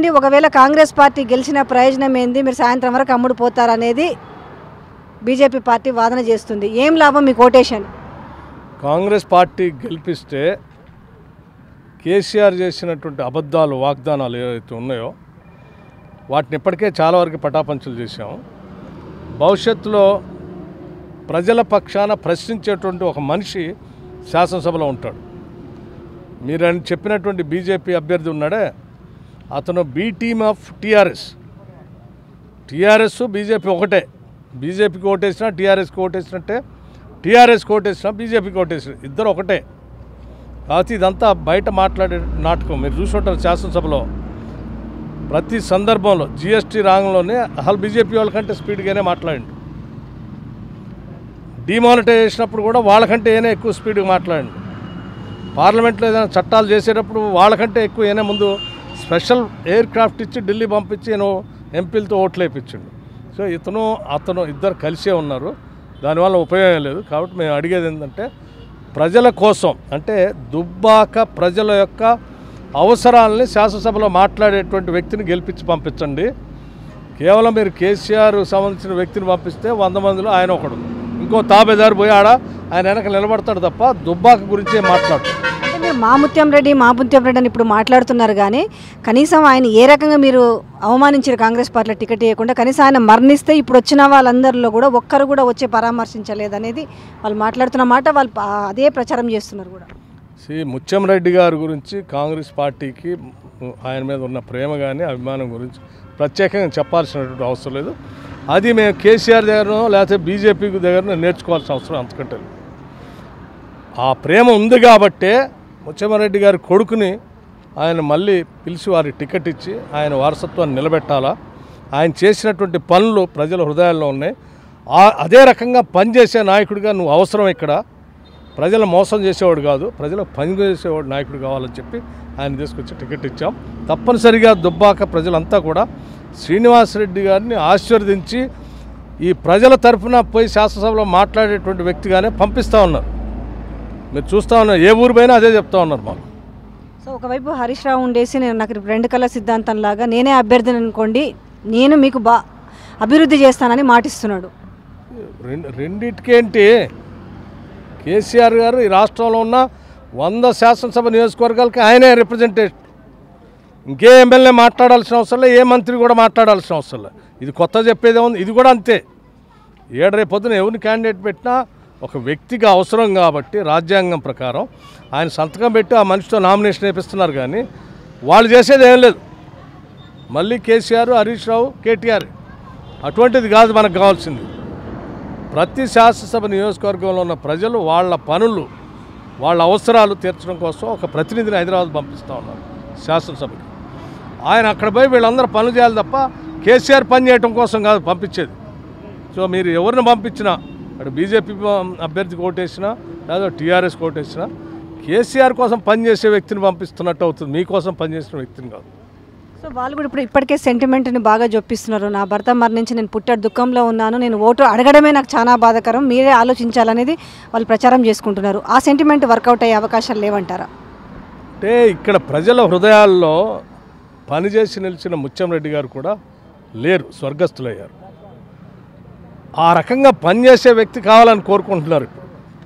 చెప్పండి ఒకవేళ కాంగ్రెస్ పార్టీ గెలిచిన ప్రయోజనం ఏంది మీరు సాయంత్రం వరకు అమ్ముడు పోతారనేది బీజేపీ పార్టీ వాదన చేస్తుంది ఏం లాభం మీ కోటేషన్ కాంగ్రెస్ పార్టీ గెలిపిస్తే కేసీఆర్ చేసినటువంటి అబద్ధాలు వాగ్దానాలు ఏవైతే ఉన్నాయో వాటిని ఇప్పటికే చాలా వరకు పటాపంచలు చేశాము భవిష్యత్తులో ప్రజల పక్షాన ప్రశ్నించేటువంటి ఒక మనిషి శాసనసభలో ఉంటాడు మీరు ఆయన చెప్పినటువంటి బీజేపీ అభ్యర్థి ఉన్నాడే అతను B team of TRS TRS BJP ఒకటే బీజేపీకి ఓటేసినా టీఆర్ఎస్కి ఓటేసినట్టే టీఆర్ఎస్కి ఓటేసినా బీజేపీకి ఓటేసిన ఇద్దరు ఒకటే కాకపోతే ఇదంతా బయట మాట్లాడే నాటకం మీరు చూసుంటారు శాసనసభలో ప్రతి సందర్భంలో జిఎస్టీ రాగంలోనే అసలు బీజేపీ వాళ్ళకంటే స్పీడ్గానే మాట్లాడండి డిమానిటైజ్ చేసినప్పుడు కూడా వాళ్ళకంటే ఏనే ఎక్కువ స్పీడ్గా మాట్లాడండి పార్లమెంట్లో ఏదైనా చట్టాలు చేసేటప్పుడు వాళ్ళకంటే ఎక్కువ ఏనే ముందు స్పెషల్ ఎయిర్ క్రాఫ్ట్ ఇచ్చి ఢిల్లీ పంపించి నేను ఎంపీలతో ఓట్లు వేయించిండు సో ఇతను అతను ఇద్దరు కలిసే ఉన్నారు దానివల్ల ఉపయోగం లేదు కాబట్టి మేము అడిగేది ఏంటంటే ప్రజల కోసం అంటే దుబ్బాక ప్రజల యొక్క అవసరాలని శాసనసభలో మాట్లాడేటువంటి వ్యక్తిని గెలిపించి పంపించండి కేవలం మీరు కేసీఆర్ సంబంధించిన వ్యక్తిని పంపిస్తే వంద మందిలో ఆయన ఒకడు ఇంకో తాబేదారు పోయి ఆడ ఆయన వెనక నిలబడతాడు తప్ప దుబ్బాక గురించే మాట్లాడు అంటే మీరు మాముత్యం రెడ్డి మాముత్యం రెడ్డి అని ఇప్పుడు మాట్లాడుతున్నారు కానీ కనీసం ఆయన ఏ రకంగా మీరు అవమానించారు కాంగ్రెస్ పార్టీలో టికెట్ ఇవ్వకుండా కనీసం ఆయన మరణిస్తే ఇప్పుడు వచ్చిన వాళ్ళందరిలో కూడా ఒక్కరు కూడా వచ్చి పరామర్శించలేదు అనేది వాళ్ళు మాట్లాడుతున్న మాట వాళ్ళు పా- అదే ప్రచారం చేస్తున్నారు కూడా సి ముత్యంరెడ్డి గారి గురించి కాంగ్రెస్ పార్టీకి ఆయన మీద ఉన్న ప్రేమ కానీ అభిమానం గురించి ప్రత్యేకంగా చెప్పాల్సినటువంటి అవసరం లేదు అది మేము కేసీఆర్ దగ్గరనో లేకపోతే బీజేపీ దగ్గర నేర్చుకోవాల్సిన అవసరం అంతకంటే లేదు. ఆ ప్రేమ ఉంది కాబట్టే ముత్యమరెడ్డి గారి కొడుకుని ఆయన మళ్ళీ పిలిచి వారికి టికెట్ ఇచ్చి ఆయన వారసత్వాన్ని నిలబెట్టాలా ఆయన చేసినటువంటి పనులు ప్రజల హృదయాల్లో ఉన్నాయి ఆ- అదే రకంగా పనిచేసే నాయకుడిగా నువ్వు అవసరం ఇక్కడ ప్రజలు మోసం చేసేవాడు కాదు ప్రజలకు పని చేసేవాడు నాయకుడు కావాలని చెప్పి ఆయన తీసుకొచ్చి టికెట్ ఇచ్చాం తప్పనిసరిగా దుబ్బాక ప్రజలంతా కూడా శ్రీనివాసరెడ్డి గారిని ఆశీర్వదించి ఈ ప్రజల తరఫున పోయి శాసనసభలో మాట్లాడేటువంటి వ్యక్తిగానే పంపిస్తూ ఉన్నారు మీరు చూస్తూ ఉన్నారు ఏ ఊరు పోయినా అదే చెప్తా ఉన్నారు మాకు సో ఒకవైపు హరీష్ రావు ఉండేసి నేను నాకు రెండు కళ సిద్ధాంతం లాగా నేనే అభ్యర్థిని అనుకోండి నేను మీకు బా అభివృద్ధి చేస్తానని మాటిస్తున్నాడు రెండు రెండిటికేంటి కేసీఆర్ గారు ఈ రాష్ట్రంలో ఉన్న వంద శాసనసభ నియోజకవర్గాలకి ఆయనే రిప్రజెంటేషన్ ఇంకే ఎమ్మెల్యే మాట్లాడాల్సిన అవసరం లేదు ఏ మంత్రి కూడా మాట్లాడాల్సిన అవసరం లేదు ఇది కొత్త చెప్పేదే ఉంది ఇది కూడా అంతే ఏడు రేపు పొద్దున ఎవరిని క్యాండిడేట్ పెట్టినా ఒక వ్యక్తికి అవసరం కాబట్టి రాజ్యాంగం ప్రకారం ఆయన సంతకం పెట్టి ఆ మనిషితో నామినేషన్ వేపిస్తున్నారు కానీ వాళ్ళు చేసేది ఏం లేదు మళ్ళీ కేసీఆర్ హరీష్ రావు కేటీఆర్ అటువంటిది కాదు మనకు కావాల్సింది ప్రతి శాసనసభ నియోజకవర్గంలో ఉన్న ప్రజలు వాళ్ళ పనులు వాళ్ళ అవసరాలు తీర్చడం కోసం ఒక ప్రతినిధిని హైదరాబాద్ పంపిస్తూ ఉన్నారు శాసనసభకి ఆయన అక్కడ పోయి వీళ్ళందరూ పనులు చేయాలి తప్ప కేసీఆర్ పని చేయడం కోసం కాదు పంపించేది సో మీరు ఎవరిని పంపించినా అటు బీజేపీ అభ్యర్థికి ఓటేసినా లేదా టీఆర్ఎస్ ఓటేసినా కేసీఆర్ కోసం పనిచేసే వ్యక్తిని పంపిస్తున్నట్టు అవుతుంది మీకోసం పనిచేసిన వ్యక్తిని కాదు సో వాళ్ళు కూడా ఇప్పుడు ఇప్పటికే సెంటిమెంట్ని బాగా జొప్పిస్తున్నారు నా భర్త మరణించి నేను పుట్టాడు దుఃఖంలో ఉన్నాను నేను ఓటు అడగడమే నాకు చాలా బాధాకరం మీరే ఆలోచించాలనేది వాళ్ళు ప్రచారం చేసుకుంటున్నారు ఆ సెంటిమెంట్ వర్కౌట్ అయ్యే అవకాశాలు లేవంటారా అంటే ఇక్కడ ప్రజల హృదయాల్లో పనిచేసి నిలిచిన ముత్యంరెడ్డి గారు కూడా లేరు స్వర్గస్థులయ్యారు ఆ రకంగా పనిచేసే వ్యక్తి కావాలని కోరుకుంటున్నారు ఇప్పుడు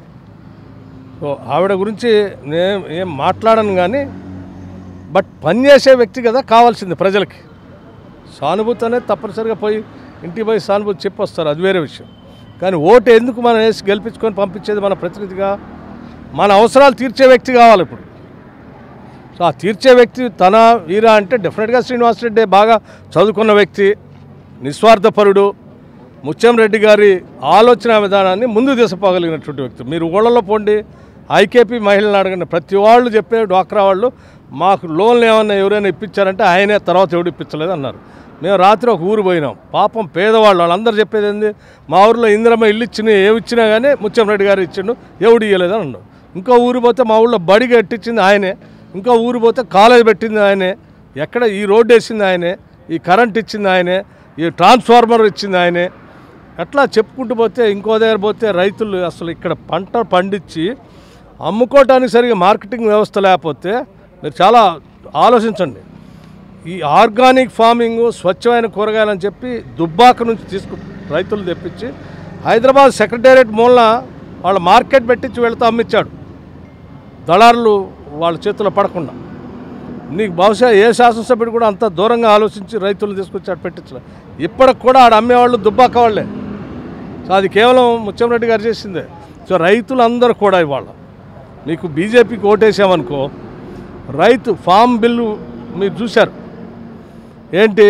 సో ఆవిడ గురించి నేను ఏం మాట్లాడను కానీ బట్ పనిచేసే వ్యక్తి కదా కావాల్సింది ప్రజలకి సానుభూతి అనేది తప్పనిసరిగా పోయి ఇంటికి పోయి సానుభూతి చెప్పి వస్తారు అది వేరే విషయం కానీ ఓటు ఎందుకు మనం వేసి గెలిపించుకొని పంపించేది మన ప్రతినిధిగా మన అవసరాలు తీర్చే వ్యక్తి కావాలి ఇప్పుడు సో ఆ తీర్చే వ్యక్తి తన వీరా అంటే డెఫినెట్గా శ్రీనివాసరెడ్డి బాగా చదువుకున్న వ్యక్తి నిస్వార్థపరుడు ముత్యంరెడ్డి గారి ఆలోచన విధానాన్ని ముందు తీసుకుపోగలిగినటువంటి వ్యక్తి మీరు ఊళ్ళలో పోండి ఐకేపీ మహిళలను అడగండి ప్రతి వాళ్ళు చెప్పే డ్వాక్రా వాళ్ళు మాకు లోన్లు ఏమన్నా ఎవరైనా ఇప్పించారంటే ఆయనే తర్వాత ఎవడు ఇప్పించలేదు అన్నారు మేము రాత్రి ఒక ఊరు పోయినాం పాపం పేదవాళ్ళు వాళ్ళందరూ చెప్పేది ఏంది మా ఊరిలో ఇందిరమ్మ ఇల్లు ఇచ్చిన ఏమి ఇచ్చినా కానీ ముత్యంరెడ్డి గారు ఇచ్చిండు ఎవడు ఇవ్వలేదని అన్నాడు ఇంకో ఊరు పోతే మా ఊళ్ళో బడి కట్టించింది ఆయనే ఇంకో ఊరు పోతే కాలేజ్ పెట్టింది ఆయనే ఎక్కడ ఈ రోడ్డు వేసింది ఆయనే ఈ కరెంట్ ఇచ్చింది ఆయనే ఈ ట్రాన్స్ఫార్మర్ ఇచ్చింది ఆయనే అట్లా చెప్పుకుంటూ పోతే ఇంకో దగ్గర పోతే రైతులు అసలు ఇక్కడ పంట పండించి అమ్ముకోవటానికి సరిగా మార్కెటింగ్ వ్యవస్థ లేకపోతే మీరు చాలా ఆలోచించండి ఈ ఆర్గానిక్ ఫార్మింగ్ స్వచ్ఛమైన కూరగాయలని చెప్పి దుబ్బాక నుంచి తీసుకు రైతులు తెప్పించి హైదరాబాద్ సెక్రటేరియట్ మూలన వాళ్ళ మార్కెట్ పెట్టించి వెళుతూ అమ్మించాడు దళారులు వాళ్ళ చేతిలో పడకుండా నీకు బహుశా ఏ శాసనసభ్యుడు కూడా అంత దూరంగా ఆలోచించి రైతులు తీసుకొచ్చి అటు పెట్టించలే ఇప్పటికి కూడా ఆడ అమ్మేవాళ్ళు దుబ్బాక వాళ్ళే సో అది కేవలం ముత్యంరెడ్డి గారు చేసిందే సో రైతులందరూ కూడా ఇవాళ మీకు బీజేపీకి ఓటేసామనుకో రైతు ఫామ్ బిల్లు మీరు చూశారు ఏంటి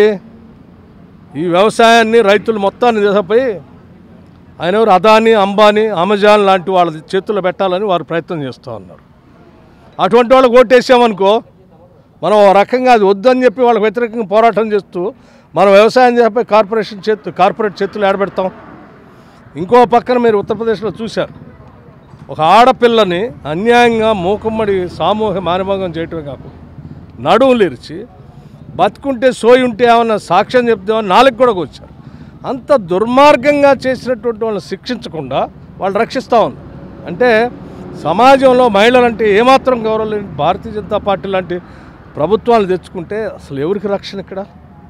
ఈ వ్యవసాయాన్ని రైతులు మొత్తాన్ని తీసుకుపోయి ఆయన ఎవరు అదాని అంబానీ అమెజాన్ లాంటి వాళ్ళ చేతుల్లో పెట్టాలని వారు ప్రయత్నం చేస్తూ ఉన్నారు అటువంటి వాళ్ళకి ఓటేసామనుకో మనం ఓ రకంగా అది వద్దని చెప్పి వాళ్ళకి వ్యతిరేకంగా పోరాటం చేస్తూ మనం వ్యవసాయం చేపై కార్పొరేషన్ చేతు కార్పొరేట్ చేతులు ఏడబెడతాం ఇంకో పక్కన మీరు ఉత్తరప్రదేశ్లో చూశారు ఒక ఆడపిల్లని అన్యాయంగా మూకుమ్మడి సామూహిక మానభంగం చేయటమే కాకుండా నడువులు ఇరిచి బతుకుంటే సోయి ఉంటే ఏమన్నా సాక్ష్యం చెప్తామని నాలుగు కూడా వచ్చారు అంత దుర్మార్గంగా చేసినటువంటి వాళ్ళని శిక్షించకుండా వాళ్ళు రక్షిస్తూ ఉన్నారు అంటే సమాజంలో మహిళలంటే ఏమాత్రం గౌరవం లేని భారతీయ జనతా పార్టీ లాంటి ప్రభుత్వాలు తెచ్చుకుంటే అసలు ఎవరికి రక్షణ ఇక్కడ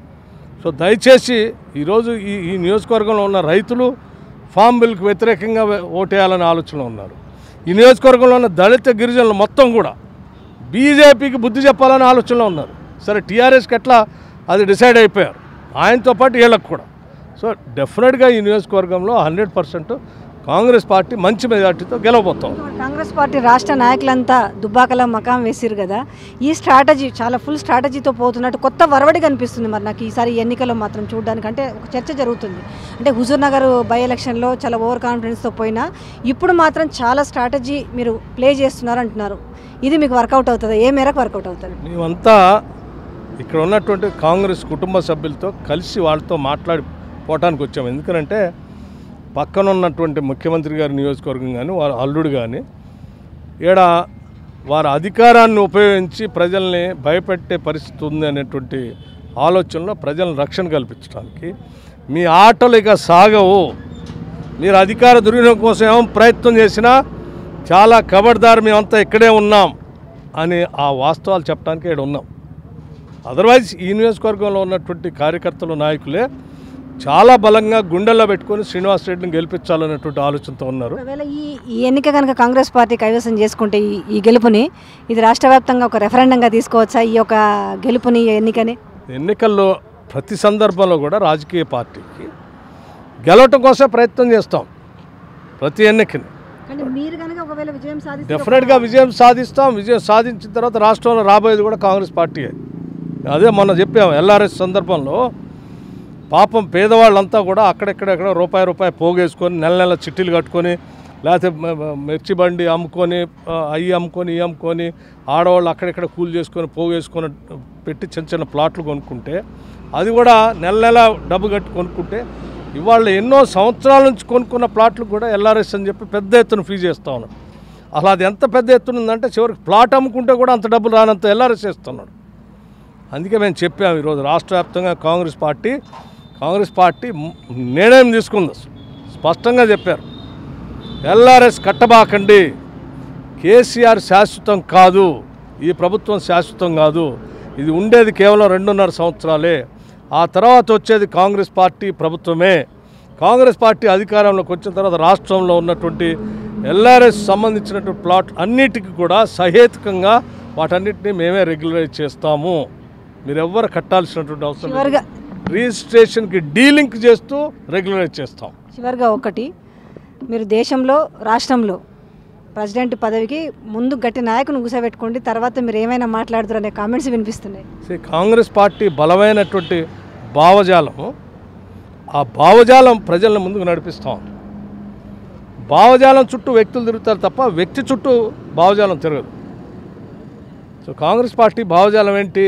సో దయచేసి ఈరోజు ఈ ఈ నియోజకవర్గంలో ఉన్న రైతులు ఫామ్ బిల్కి వ్యతిరేకంగా వే- ఓటేయాలని ఆలోచనలో ఉన్నారు ఈ నియోజకవర్గంలో ఉన్న దళిత గిరిజనులు మొత్తం కూడా బీజేపీకి బుద్ధి చెప్పాలని ఆలోచనలో ఉన్నారు సరే టీఆర్ఎస్కి ఎట్లా అది డిసైడ్ అయిపోయారు ఆయనతో పాటు వీళ్ళకి కూడా సో డెఫినెట్గా ఈ నియోజకవర్గంలో హండ్రెడ్ పర్సెంట్ కాంగ్రెస్ పార్టీ మంచి మెజార్టీతో గెలవబోతాం కాంగ్రెస్ పార్టీ రాష్ట్ర నాయకులంతా దుబ్బాకల మకాం వేసిరు కదా ఈ స్ట్రాటజీ చాలా ఫుల్ స్ట్రాటజీతో పోతున్నట్టు కొత్త వరవడి కనిపిస్తుంది మరి నాకు ఈసారి ఈ ఎన్నికల్లో మాత్రం చూడడానికి అంటే ఒక చర్చ జరుగుతుంది అంటే హుజూర్ నగర్ బై ఎలక్షన్లో చాలా ఓవర్ కాన్ఫిడెన్స్తో పోయినా ఇప్పుడు మాత్రం చాలా స్ట్రాటజీ మీరు ప్లే చేస్తున్నారు అంటున్నారు ఇది మీకు వర్కౌట్ అవుతుంది ఏ మేరకు వర్కౌట్ అవుతుంది మేమంతా ఇక్కడ ఉన్నటువంటి కాంగ్రెస్ కుటుంబ సభ్యులతో కలిసి వాళ్ళతో మాట్లాడి పోవటానికి వచ్చాము ఎందుకంటే పక్కన ఉన్నటువంటి ముఖ్యమంత్రి గారి నియోజకవర్గం కానీ వారి అల్లుడు కానీ ఈడ వారి అధికారాన్ని ఉపయోగించి ప్రజల్ని భయపెట్టే పరిస్థితి ఉంది అనేటువంటి ఆలోచనలో ప్రజలను రక్షణ కల్పించడానికి మీ ఆటలు ఇక సాగవు మీరు అధికార దుర్వినియోగం కోసం ఏమో ప్రయత్నం చేసినా చాలా కబడ్దారు మేమంతా ఇక్కడే ఉన్నాం అని ఆ వాస్తవాలు చెప్పడానికి ఇక్కడ ఉన్నాం అదర్వైజ్ ఈ నియోజకవర్గంలో ఉన్నటువంటి కార్యకర్తలు నాయకులే చాలా బలంగా గుండెల్లో పెట్టుకొని శ్రీనివాస్ రెడ్డిని గెలిపించాలనేటువంటి ఆలోచనతో ఉన్నారు ఒకవేళ ఈ ఈ ఎన్నిక కనుక కాంగ్రెస్ పార్టీ కైవసం చేసుకుంటే ఈ ఈ గెలుపుని ఇది రాష్ట్ర వ్యాప్తంగా ఒక రెఫరెండంగా తీసుకోవచ్చా ఈ యొక్క గెలుపుని ఈ ఎన్నికని ఎన్నికల్లో ప్రతి సందర్భంలో కూడా రాజకీయ పార్టీకి గెలవటం కోసం ప్రయత్నం చేస్తాం ప్రతి ఎన్నికని కానీ మీరు కనుక ఒకవేళ విజయం సాధిస్తే డెఫినెట్గా విజయం సాధిస్తాం విజయం సాధించిన తర్వాత రాష్ట్రంలో రాబోయేది కూడా కాంగ్రెస్ పార్టీయే అదే మొన్న చెప్పాము ఎల్ఆర్ఎస్ సందర్భంలో పాపం పేదవాళ్ళంతా కూడా అక్కడెక్కడెక్కడ రూపాయి రూపాయి పోగేసుకొని నెల నెల చిట్టీలు కట్టుకొని లేకపోతే మ- మ- మిర్చి బండి అమ్ముకొని ఆ, అవి అమ్ముకొని ఇవి అమ్ముకొని ఆడవాళ్ళు అక్కడెక్కడ కూలి చేసుకొని పోగేసుకొని పెట్టి చిన్న చిన్న ప్లాట్లు కొనుక్కుంటే అది కూడా నెల నెల డబ్బు కట్టి కొనుక్కుంటే ఇవాళ ఎన్నో సంవత్సరాల నుంచి కొనుక్కున్న ప్లాట్లు కూడా ఎల్ఆర్ఎస్ అని చెప్పి పెద్ద ఎత్తున ఫీజు చేస్తా ఉన్నాం అలా అది ఎంత పెద్ద ఎత్తున ఉందంటే చివరికి ప్లాట్ అమ్ముకుంటే కూడా అంత డబ్బులు రానంత ఎల్ఆర్ఎస్ చేస్తున్నాడు అందుకే మేము చెప్పాము ఈరోజు రాష్ట్ర వ్యాప్తంగా కాంగ్రెస్ పార్టీ కాంగ్రెస్ పార్టీ మ్- నిర్ణయం తీసుకుంది అసలు. స్పష్టంగా చెప్పారు ఎల్ఆర్ఎస్ కట్టబాకండి కేసీఆర్ శాశ్వతం కాదు ఈ ప్రభుత్వం శాశ్వతం కాదు ఇది ఉండేది కేవలం రెండున్నర సంవత్సరాలే ఆ తర్వాత వచ్చేది కాంగ్రెస్ పార్టీ ప్రభుత్వమే కాంగ్రెస్ పార్టీ అధికారంలోకి వచ్చిన తర్వాత రాష్ట్రంలో ఉన్నటువంటి ఎల్ఆర్ఎస్ సంబంధించినటువంటి ప్లాట్ అన్నిటికీ కూడా సహేతుకంగా వాటన్నిటిని మేమే రెగ్యులరైజ్ చేస్తాము మీరెవ్వరు కట్టాల్సినటువంటి అవసరం లేదు. చివరిగా రిజిస్ట్రేషన్కి డీలింక్ చేస్తూ రెగ్యులరైజ్ చేస్తాం చివరిగా ఒకటి మీరు దేశంలో రాష్ట్రంలో ప్రెసిడెంట్ పదవికి ముందు గట్టి నాయకుని కూసబెట్టుకోండి తర్వాత మీరు ఏమైనా మాట్లాడుతారు అనే కామెంట్స్ వినిపిస్తున్నాయి See, కాంగ్రెస్ పార్టీ బలమైనటువంటి భావజాలం ఆ భావజాలం ప్రజలను ముందుకు నడిపిస్తాం భావజాలం చుట్టూ వ్యక్తులు తిరుగుతారు తప్ప వ్యక్తి చుట్టూ భావజాలం తిరగదు సో కాంగ్రెస్ పార్టీ భావజాలం ఏంటి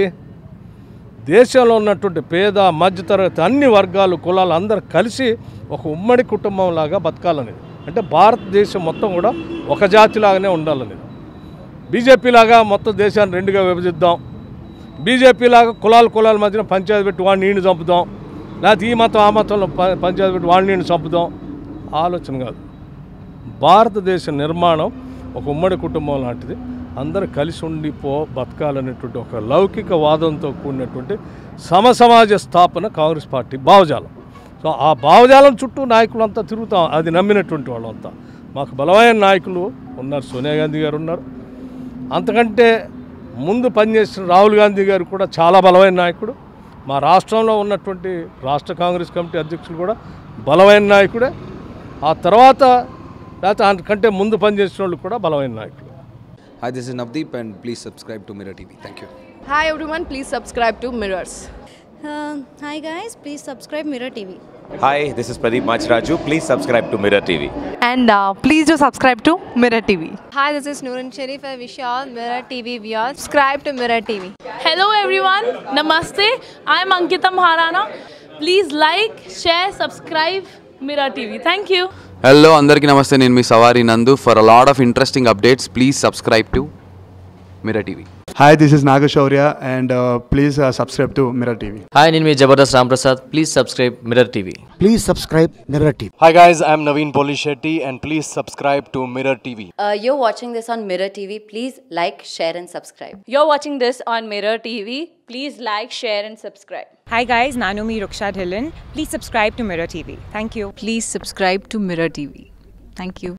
దేశంలో ఉన్నటువంటి పేద మధ్యతరగతి అన్ని వర్గాలు కులాలు అందరూ కలిసి ఒక ఉమ్మడి కుటుంబం లాగా బతకాలనేది అంటే భారతదేశం మొత్తం కూడా ఒక జాతిలాగానే ఉండాలనేది బీజేపీ లాగా మొత్తం దేశాన్ని రెండుగా విభజిద్దాం బీజేపీ లాగా కులాల కులాల మధ్యన పంచాయతీ పెట్టి వాడిని నీళ్ళు చంపుదాం లేకపోతే ఈ మతం ఆ మతంలో ప- పంచాయతీ పెట్టి వాడిని నీళ్ళు చంపుదాం ఆలోచన కాదు భారతదేశ నిర్మాణం ఒక ఉమ్మడి కుటుంబం లాంటిది అందరూ కలిసి ఉండిపో బతకాలనేటువంటి ఒక లౌకిక వాదంతో కూడినటువంటి సమసమాజ స్థాపన కాంగ్రెస్ పార్టీ భావజాలం సో ఆ భావజాలం చుట్టూ నాయకులంతా తిరుగుతాం అది నమ్మినటువంటి వాళ్ళంతా మాకు బలమైన నాయకులు ఉన్నారు సోనియా గాంధీ గారు ఉన్నారు అంతకంటే ముందు పనిచేసిన రాహుల్ గాంధీ గారు కూడా చాలా బలమైన నాయకుడు మా రాష్ట్రంలో ఉన్నటువంటి రాష్ట్ర కాంగ్రెస్ కమిటీ అధ్యక్షులు కూడా బలమైన నాయకుడే ఆ తర్వాత లేకపోతే అంతకంటే ముందు పనిచేసిన వాళ్ళు కూడా బలమైన నాయకులు Hi, this is Navdeep, and please subscribe to Mirror TV. Thank you. Hi everyone, please subscribe to Mirrors. Uh, hi guys, please subscribe Mirror TV. Hi, this is Pradeep Machraju. Please subscribe to Mirror TV. and uh, please do subscribe to Mirror TV. Hi, this is Noorun Sharif. I wish you all Mirror TV viewers. Subscribe to Mirror TV. Hello everyone, Namaste. I am Ankita Maharana. Please like, share, subscribe Mirror TV. Thank you. Hello అందరికీ నమస్తే నేను మీ Savari Nandu for a lot of interesting updates please subscribe to Mirror TV Hi, this is Nagashaurya, and uh, please uh, subscribe to Mirror TV. Hi నేను మీ Jabardasth Ramprasad please subscribe Mirror TV Please subscribe Mirror TV. Hi guys, I'm Naveen Polishetty and please subscribe to Mirror TV. Uh, you're watching this on Mirror TV. Please like, share, and subscribe. You're watching this on Mirror TV. Please like, share, and subscribe. Hi guys, Nanumi Ruksha Dhillon. Please subscribe to Mirror TV. Thank you. Please subscribe to Mirror TV. Thank you.